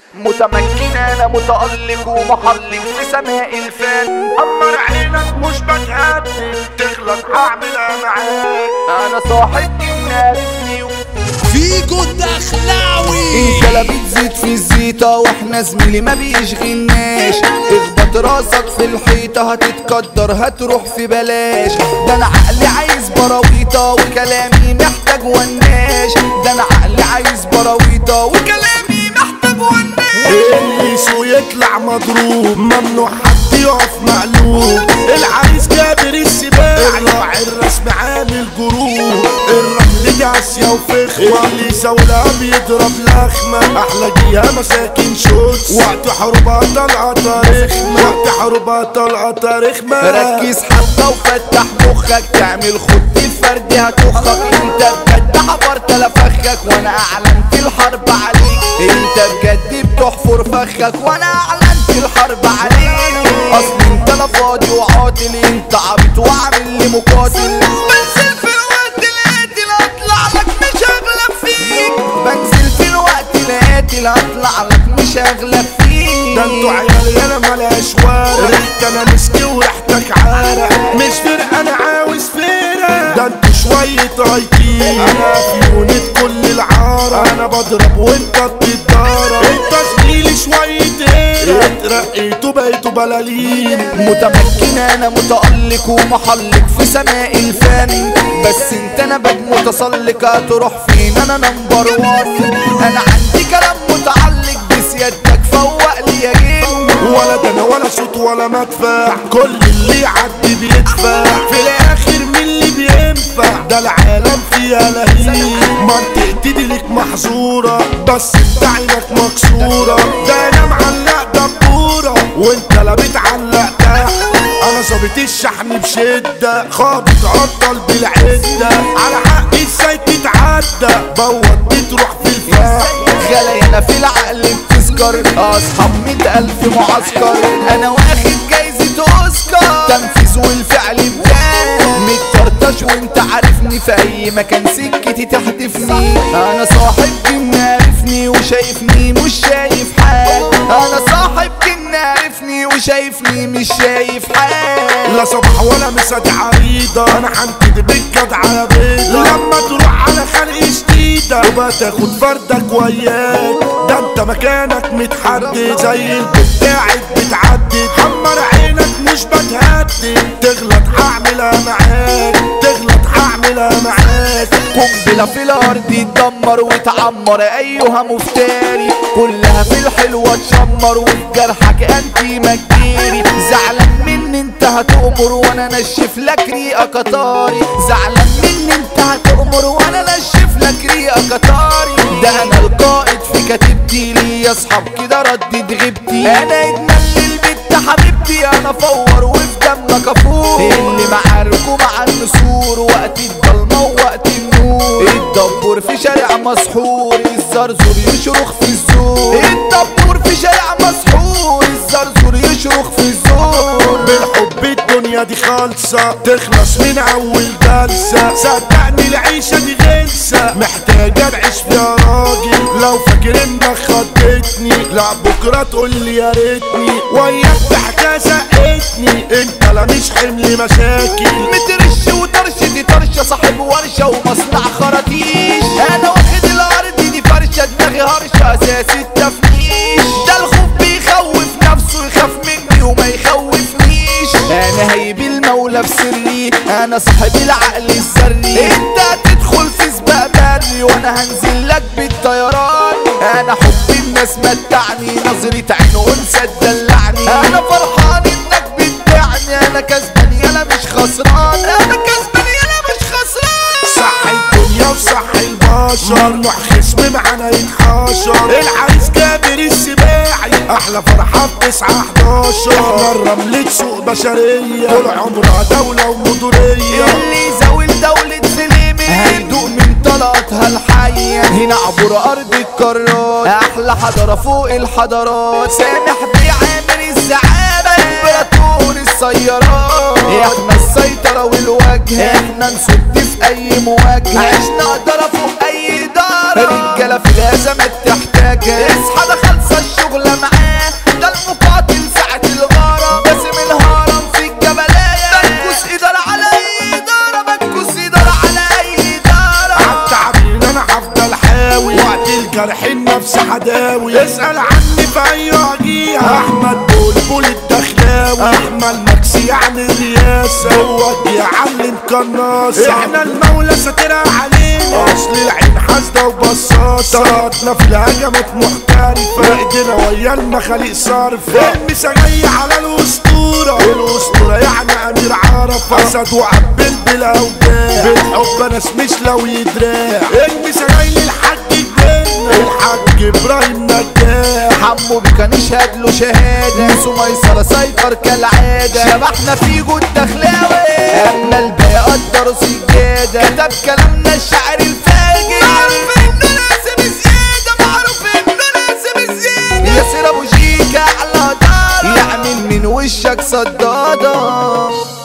متمكن انا متألق ومحلق في سماء الفن أمر عينك مش بتهدد تغلط هعملها معاك انا صاحب جن عرفني فيجو الدخلاوي انت لا بتزيد في الزيطة واحنا زميلي ما بيشغلناش اخبط راسك في الحيطة هتتقدر هتروح في بلاش ده انا عقلي عايز براويطة وكلامي محتاج وناش ده انا عقلي عايز براويطة وكلامي محتاج وناش اللي سو يطلع مضروب ممنوع حد يقف مقلوب العريس جابر السباع الراعي الرسم عامل جروب الرمل جاسية وفخمة اللي سولها بيضرب لخمة أحلى جيها مساكن شوتس وقت حروبها طلعة رخمة وقت حروبها طلعة رخمة ركز حبة وفتح مخك تعمل خط فرد هتخك انت بجد حفرت لفخك وانا اعلنت الحرب عليك انت بجد بتحفر فخك وانا اعلنت الحرب عليك اصل انت لا فاضي وعاطل انت عبيط وعامل لي مقاتل بنزل في الوقت القاتل هطلع لك مش هغلب فيك بنزل في الوقت القاتل هطلع لك مش هغلب فيك ده انتوا عيال انا ملاش وارق ريحت انا مسكي وريحتك عارق مش فرق انا عاوز فرق ده انتوا شوية ايتين انا في يونت كل العارة انا بضرب وانت بتتضارب انت زميلي شوية هيرة اترقيتوا بقيتوا بلالين متمكن انا متألق ومحلق في سماء الفن بس انت انا بد متسلق هتروح فين انا نمبر وان انا عندي كلام متعلق بسيادتك فوق لي يا جن ولا ده انا ولا صوت ولا مدفع كل اللي يعدي بيدفع في الاخر مين اللي بينفع ده العالم فيها لهيب منطقتي دي ليك محظورة بس انت عينك مكسورة ده انا معلق دبورة وانت لا بتعلق تحت انا ظابط الشحن بشدة خابط عطل بالعدة على حقي ازاي تتعدى بوت بتروح في الفخ غلاينا في العقل بتذكر اصحاب مئة الف معسكر انا واخد جايزة اوسكار تنفيذ والفعل بتاعي متطرطش وانت عارفني في اي مكان سكتي تحدفني انا صاحب جن عارفني وشايفني مش شايف حاجة انا صاحب جن عارفني وشايفني مش شايف حاجة لا صباح ولا مسات عريضة انا حنتد بالجدع على بيضة لما تروح على خلق شديدة وبقى تاخد فردك وياك ده انت مكانك متحدد زي البت قاعد بتعدد حمر عينك مش بتهدد تغلط هعملها معاك تغلط هعملها معاك قنبلة في الأرض تدمر وتعمر أيها مفتري كلها في الحلوة تشمر وفي جرحك أنتي مجيري زعلان مني انت هتؤمر وانا نشف لك ريقة قطاري زعلان مني انت هتؤمر وانا نشف لك ريقة قطاري ده انا القائد في كتيبتي لي اصحاب كده ردد غيبتي انا ادمان للبت حبيبتي انا فور وفي دمك افور اللي معاركه مع النسور وقت الضلمة ووقت النور الدبور في شارع مسحور الزرزور يشرخ في الزور الدبور في شارع مسحور الزرزور يشرخ في الزور بالحب الدنيا دي خالصة تخلص من أول جلسة صدقني العيشة دي غلسة محتاجة أعيش فيها راجل لو فاكر إنك خضتني لا بكرة تقول لي يا ريتني وياك ضحكة زقتني أنت لا مش حمل مشاكل مترش وطرش دي طرشة صاحب ورشة ومصنع خراطيش انا واخد الارض دي فرشة دماغي هرشة اساس التفنيش ده الخوف بيخوف نفسه يخاف مني وما يخوفنيش انا هيب المولى في سري انا صاحب العقل السري انت هتدخل في سباق بري وانا هنزل لك بالطيران انا حب الناس متعني نظرة عين انثى تدلعني انا فرحان انك بتبيعني انا كسبان يالا مش خسران انا كسبان يالا مش خسران صح الدنيا وصح البشر ممنوع خصم معانا يتحاشر العريس جابر السباعي احلى فرحة في 9 11 احنا الرملة سوق بشرية طول عمرها دولة ومدورية اللي زاول دولة سليمي هيدوق من طلقتها الحية هنا عبر أرض الكرات أحلى حضارة فوق الحضارات سامح بيعامل الزعامة إمبراطور السيارات احنا السيطرة والوجه احنا نصد في أي مواجهة عشنا قدرة فوق أي إدارة رجالة في الأزمات تحتاجها اصحى ده خالصة الشغل جرح النفس حداوي اسأل عني في اي وجيهة احمد بلبل الدخلاوي احمد مكسي يعني الرياسة هو يعلم قناصة احنا المولى ساترها علينا اصل العين حاسدة وبصاصة صلاتنا في الهجمات محترفة ايدينا ويا المخاليق صارفة المسا جاي على الاسطورة الاسطورة يعني امير عرفة اسد وعبد بلا وداع بالحب ناس مش لو يدراع المسا جاي للحاج الجنة الحاج ابراهيم نجاح حمو بكان يشهد له شهادة موسو ميسرة سيطر كالعادة شبحنا في جود دخلاوي أما الباقي قدروا سجادة كتب كلامنا الشاعر الفاجر معروف إنه لازم زيادة معروف إنه لازم زيادة ياسر أبو شيكة على دارة يعمل من وشك صدادة